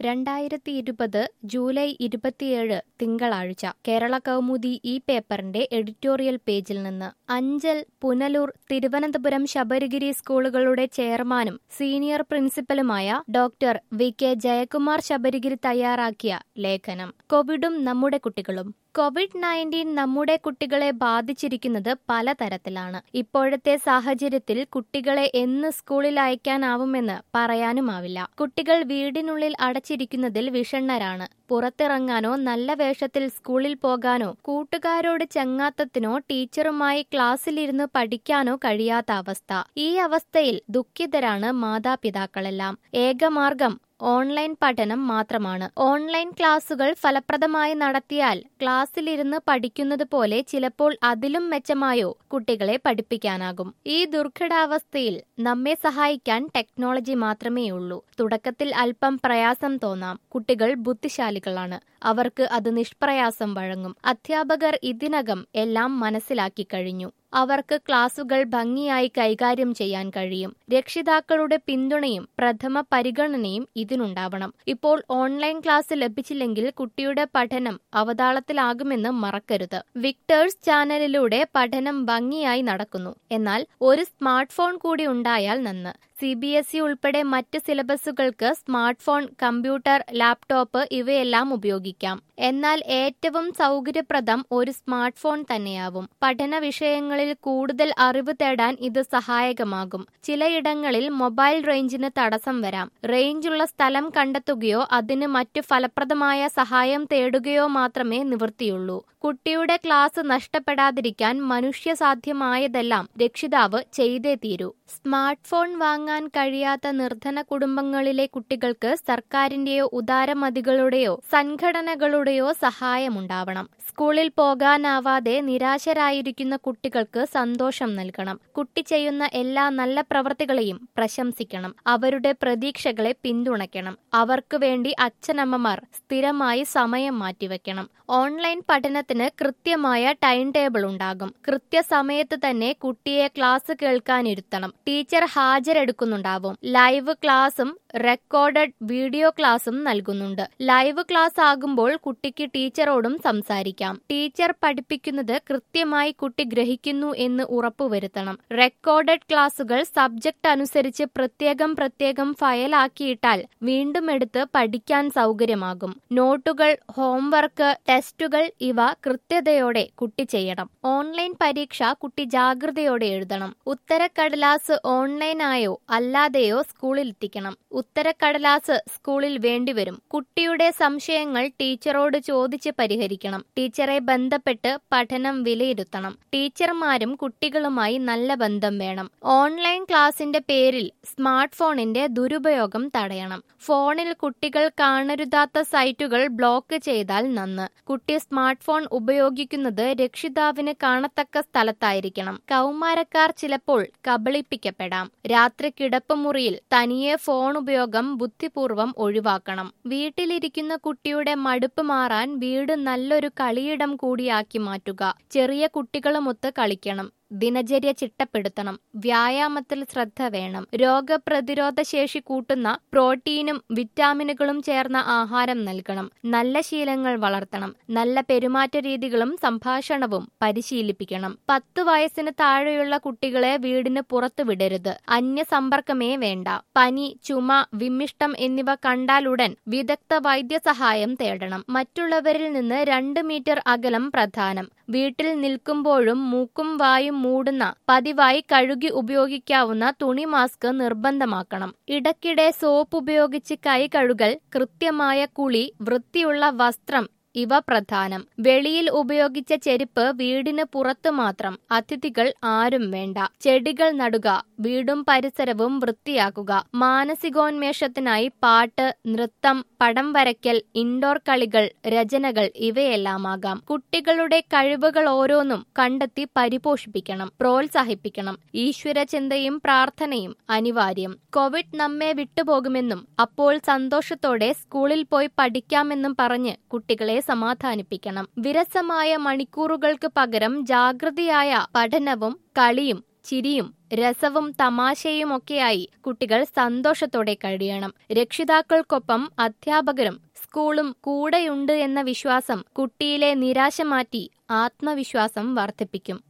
രണ്ടായിരത്തി ഇരുപത് ജൂലൈ ഇരുപത്തിയേഴ് തിങ്കളാഴ്ച കേരള കൗമുദി ഈ പേപ്പറിന്റെ എഡിറ്റോറിയൽ പേജിൽ നിന്ന് അഞ്ചൽ പുനലൂർ തിരുവനന്തപുരം ശബരിഗിരി സ്കൂളുകളുടെ ചെയർമാനും സീനിയർ പ്രിൻസിപ്പലുമായ doctor V K Jayakumar Sabarigiri തയ്യാറാക്കിയ ലേഖനം കോവിഡും നമ്മുടെ കുട്ടികളും കോവിഡ് നയൻറ്റീൻ നമ്മുടെ കുട്ടികളെ ബാധിച്ചിരിക്കുന്നത് പലതരത്തിലാണ് ഇപ്പോഴത്തെ സാഹചര്യത്തിൽ കുട്ടികളെ എന്ന് സ്കൂളിൽ അയക്കാനാവുമെന്ന് പറയാനുമാവില്ല കുട്ടികൾ വീടിനുള്ളിൽ അടച്ചിരിക്കുന്നതിൽ വിഷണ്ണരാണ് പുറത്തിറങ്ങാനോ നല്ല വേഷത്തിൽ സ്കൂളിൽ പോകാനോ കൂട്ടുകാരോട് ചങ്ങാത്തത്തിനോ ടീച്ചറുമായി ക്ലാസ്സിലിരുന്ന് പഠിക്കാനോ കഴിയാത്ത അവസ്ഥ ഈ അവസ്ഥയിൽ ദുഃഖിതരാണ് മാതാപിതാക്കളെല്ലാം ഏകമാർഗം ഓൺലൈൻ പഠനം മാത്രമാണ് ഓൺലൈൻ ക്ലാസുകൾ ഫലപ്രദമായി നടത്തിയാൽ ക്ലാസ്സിലിരുന്ന് പഠിക്കുന്നത് പോലെ ചിലപ്പോൾ അതിലും മെച്ചമായോ കുട്ടികളെ പഠിപ്പിക്കാനാകും ഈ ദുർഘടാവസ്ഥയിൽ നമ്മെ സഹായിക്കാൻ ടെക്നോളജി മാത്രമേയുള്ളൂ തുടക്കത്തിൽ അല്പം പ്രയാസം തോന്നാം കുട്ടികൾ ബുദ്ധിശാലികളാണ് അവർക്ക് അത് നിഷ്പ്രയാസം വഴങ്ങും അധ്യാപകർ ഇതിനകം എല്ലാം മനസ്സിലാക്കി കഴിഞ്ഞു അവർക്ക് ക്ലാസുകൾ ഭംഗിയായി കൈകാര്യം ചെയ്യാൻ കഴിയും രക്ഷിതാക്കളുടെ പിന്തുണയും പ്രഥമ പരിഗണനയും ഇതിനുണ്ടാവണം ഇപ്പോൾ ഓൺലൈൻ ക്ലാസ് ലഭിച്ചില്ലെങ്കിൽ കുട്ടിയുടെ പഠനം അവതാളത്തിലാകുമെന്ന് മറക്കരുത് വിക്ടേഴ്സ് ചാനലിലൂടെ പഠനം ഭംഗിയായി നടക്കുന്നു എന്നാൽ ഒരു സ്മാർട്ട് ഫോൺ കൂടി ഉണ്ടായാൽ നന്ന് സി ബി എസ് ഇ ഉൾപ്പെടെ മറ്റ് സിലബസുകൾക്ക് സ്മാർട്ട് ഫോൺ കമ്പ്യൂട്ടർ ലാപ്ടോപ്പ് ഇവയെല്ലാം ഉപയോഗിക്കാം എന്നാൽ ഏറ്റവും സൗകര്യപ്രദം ഒരു സ്മാർട്ട് ഫോൺ തന്നെയാവും പഠന വിഷയങ്ങളിൽ കൂടുതൽ അറിവ് തേടാൻ ഇത് സഹായകമാകും ചിലയിടങ്ങളിൽ മൊബൈൽ റേഞ്ചിന് തടസ്സം വരാം റേഞ്ചുള്ള സ്ഥലം കണ്ടെത്തുകയോ അതിന് മറ്റു ഫലപ്രദമായ സഹായം തേടുകയോ മാത്രമേ നിവൃത്തിയുള്ളൂ കുട്ടിയുടെ ക്ലാസ് നഷ്ടപ്പെടാതിരിക്കാൻ മനുഷ്യസാധ്യമായതെല്ലാം രക്ഷിതാവ് ചെയ്തേ തീരൂ സ്മാർട്ട് ഫോൺ വാങ്ങാൻ കഴിയാത്ത നിർധന കുടുംബങ്ങളിലെ കുട്ടികൾക്ക് സർക്കാരിന്റെയോ ഉദാരമതികളുടെയോ സംഘടനകളുടെയോ സഹായമുണ്ടാവണം സ്കൂളിൽ പോകാനാവാതെ നിരാശരായിരിക്കുന്ന കുട്ടികൾക്ക് സന്തോഷം നൽകണം കുട്ടി ചെയ്യുന്ന എല്ലാ നല്ല പ്രവൃത്തികളെയും പ്രശംസിക്കണം അവരുടെ പ്രതീക്ഷകളെ പിന്തുണയ്ക്കണം അവർക്ക് വേണ്ടി അച്ഛനമ്മമാർ സ്ഥിരമായി സമയം മാറ്റിവെക്കണം ഓൺലൈൻ പഠനത്തിന് കൃത്യമായ ടൈം ടേബിൾ ഉണ്ടാകും കൃത്യസമയത്ത് തന്നെ കുട്ടിയെ ക്ലാസ് കേൾക്കാനിരുത്തണം ടീച്ചർ ഹാജരെടുക്കുന്നുണ്ടാവും ലൈവ് ക്ലാസും റെക്കോർഡഡ് വീഡിയോ ക്ലാസും നൽകുന്നുണ്ട് ലൈവ് ക്ലാസ് ആകുമ്പോൾ കുട്ടിക്ക് ടീച്ചറോടും സംസാരിക്കാം ടീച്ചർ പഠിപ്പിക്കുന്നത് കൃത്യമായി കുട്ടി ഗ്രഹിക്കുന്നു എന്ന് ഉറപ്പുവരുത്തണം റെക്കോർഡഡ് ക്ലാസുകൾ സബ്ജക്ട് അനുസരിച്ച് പ്രത്യേകം പ്രത്യേകം ഫയലാക്കിയിട്ടാൽ വീണ്ടും എടുത്ത് പഠിക്കാൻ സൗകര്യമാകും നോട്ടുകൾ ഹോംവർക്ക് ടെസ്റ്റുകൾ ഇവ കൃത്യതയോടെ കുട്ടി ചെയ്യണം ഓൺലൈൻ പരീക്ഷ കുട്ടി ജാഗ്രതയോടെ എഴുതണം ഉത്തരക്കടലാസ് ഓൺലൈനായോ അല്ലാതെയോ സ്കൂളിൽ എത്തിക്കണം ഉത്തരക്കടലാസ് സ്കൂളിൽ വേണ്ടിവരും കുട്ടിയുടെ സംശയങ്ങൾ ടീച്ചറോട് ചോദിച്ച് പരിഹരിക്കണം ടീച്ചറെ ബന്ധപ്പെട്ട് പഠനം വിലയിരുത്തണം ടീച്ചർമാരും കുട്ടികളുമായി നല്ല ബന്ധം വേണം ഓൺലൈൻ ക്ലാസിന്റെ പേരിൽ സ്മാർട്ട് ഫോണിന്റെ ദുരുപയോഗം തടയണം ഫോണിൽ കുട്ടികൾ കാണരുതാത്ത സൈറ്റുകൾ ബ്ലോക്ക് ചെയ്താൽ നന്ന് കുട്ടി സ്മാർട്ട് ഫോൺ ഉപയോഗിക്കുന്നത് രക്ഷിതാവിന് കാണത്തക്ക സ്ഥലത്തായിരിക്കണം കൗമാരക്കാർ ചിലപ്പോൾ കബളിപ്പിക്കപ്പെടാം രാത്രി കിടപ്പുമുറിയിൽ തനിയെ ഫോൺ ഉപയോഗം ബുദ്ധിപൂർവം ഒഴിവാക്കണം വീട്ടിലിരിക്കുന്ന കുട്ടിയുടെ മടുപ്പ് മാറാൻ വീട് നല്ലൊരു കളിയിടം കൂടിയാക്കി മാറ്റുക ചെറിയ കുട്ടികളുമൊത്ത് കളിക്കണം ദിനചര്യ ചിട്ടപ്പെടുത്തണം വ്യായാമത്തിൽ ശ്രദ്ധ വേണം രോഗപ്രതിരോധ ശേഷി കൂട്ടുന്ന പ്രോട്ടീനും വിറ്റാമിനുകളും ചേർന്ന ആഹാരം നൽകണം നല്ല ശീലങ്ങൾ വളർത്തണം നല്ല പെരുമാറ്റ രീതികളും സംഭാഷണവും പരിശീലിപ്പിക്കണം പത്തു വയസ്സിന് താഴെയുള്ള കുട്ടികളെ വീടിന് പുറത്തു വിടരുത് അന്യസമ്പർക്കമേ വേണ്ട പനി ചുമ വിമ്മിഷ്ടം എന്നിവ കണ്ടാലുടൻ വിദഗ്ധ വൈദ്യസഹായം തേടണം മറ്റുള്ളവരിൽ നിന്ന് രണ്ട് മീറ്റർ അകലം പ്രധാനം വീട്ടിൽ നിൽക്കുമ്പോഴും മൂക്കും വായും മൂടുന്ന പതിവായി കഴുകി ഉപയോഗിക്കാവുന്ന തുണി മാസ്ക് നിർബന്ധമാക്കണം ഇടയ്ക്കിടെ സോപ്പ് ഉപയോഗിച്ച് കൈ കഴുകൽ കൃത്യമായ കുളി വൃത്തിയുള്ള വസ്ത്രം ഇവ പ്രധാനം വെളിയിൽ ഉപയോഗിച്ച ചെരുപ്പ് വീടിന് പുറത്തു മാത്രം അതിഥികൾ ആരും വേണ്ട ചെടികൾ നടുക വീടും പരിസരവും വൃത്തിയാക്കുക മാനസികോന്മേഷത്തിനായി പാട്ട് നൃത്തം പടം വരയ്ക്കൽ ഇൻഡോർ കളികൾ രചനകൾ ഇവയെല്ലാമാകാം കുട്ടികളുടെ കഴിവുകൾ ഓരോന്നും കണ്ടെത്തി പരിപോഷിപ്പിക്കണം പ്രോത്സാഹിപ്പിക്കണം ഈശ്വരചിന്തയും പ്രാർത്ഥനയും അനിവാര്യം കോവിഡ് നമ്മെ വിട്ടുപോകുമെന്നും അപ്പോൾ സന്തോഷത്തോടെ സ്കൂളിൽ പോയി പഠിക്കാമെന്നും പറഞ്ഞ് കുട്ടികളെ സമാധാനിപ്പിക്കണം വിരസമായ മണിക്കൂറുകൾക്ക് പകരം ജാഗ്രതയായ പഠനവും കളിയും ചിരിയും രസവും തമാശയുമൊക്കെയായി കുട്ടികൾ സന്തോഷത്തോടെ കഴിയണം രക്ഷിതാക്കൾക്കൊപ്പം അധ്യാപകരും സ്കൂളും കൂടെയുണ്ട് എന്ന വിശ്വാസം കുട്ടിയിലെ നിരാശ മാറ്റി ആത്മവിശ്വാസം വർദ്ധിപ്പിക്കും